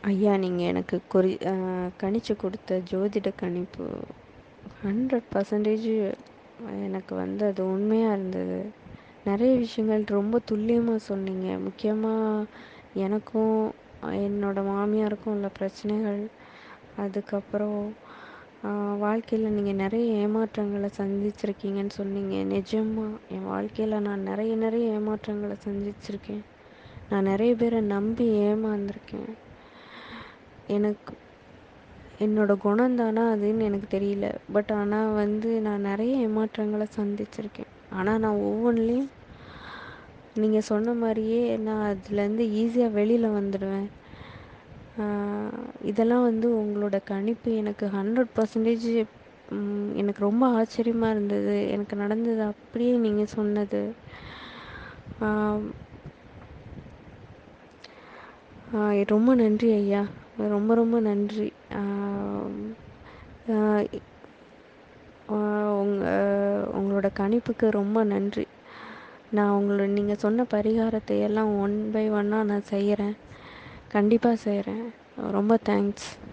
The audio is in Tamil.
ஐயா நீங்கள் எனக்கு குறி கணிச்சு கொடுத்த ஜோதிட கணிப்பு ஹண்ட்ரட் பர்சன்டேஜ் எனக்கு வந்து அது உண்மையாக இருந்தது நிறைய விஷயங்கள் ரொம்ப துல்லியமாக சொன்னீங்க முக்கியமாக எனக்கும் என்னோடய மாமியாருக்கும் உள்ள பிரச்சனைகள் அதுக்கப்புறம் வாழ்க்கையில் நீங்கள் நிறைய ஏமாற்றங்களை சந்திச்சிருக்கீங்கன்னு சொன்னீங்க நிஜமாக என் வாழ்க்கையில் நான் நிறைய நிறைய ஏமாற்றங்களை சந்திச்சிருக்கேன் நான் நிறைய பேரை நம்பி ஏமாந்துருக்கேன் எனக்கு என்னோடய குணந்தானா அதுன்னு எனக்கு தெரியல பட் ஆனால் வந்து நான் நிறைய ஏமாற்றங்களை சந்திச்சிருக்கேன் ஆனால் நான் ஒவ்வொன்றுலையும் நீங்கள் சொன்ன மாதிரியே நான் அதுலேருந்து ஈஸியாக வெளியில் வந்துடுவேன் இதெல்லாம் வந்து உங்களோட கணிப்பு எனக்கு ஹண்ட்ரட் பர்சன்டேஜ் எனக்கு ரொம்ப ஆச்சரியமாக இருந்தது எனக்கு நடந்தது அப்படியே நீங்கள் சொன்னது ரொம்ப நன்றி ஐயா ரொம்ப ரொம்ப நன்றி உங்கள் உங்களோட கணிப்புக்கு ரொம்ப நன்றி நான் உங்களை நீங்கள் சொன்ன பரிகாரத்தை எல்லாம் ஒன் பை ஒன்னாக நான் செய்கிறேன் கண்டிப்பாக செய்கிறேன் ரொம்ப தேங்க்ஸ்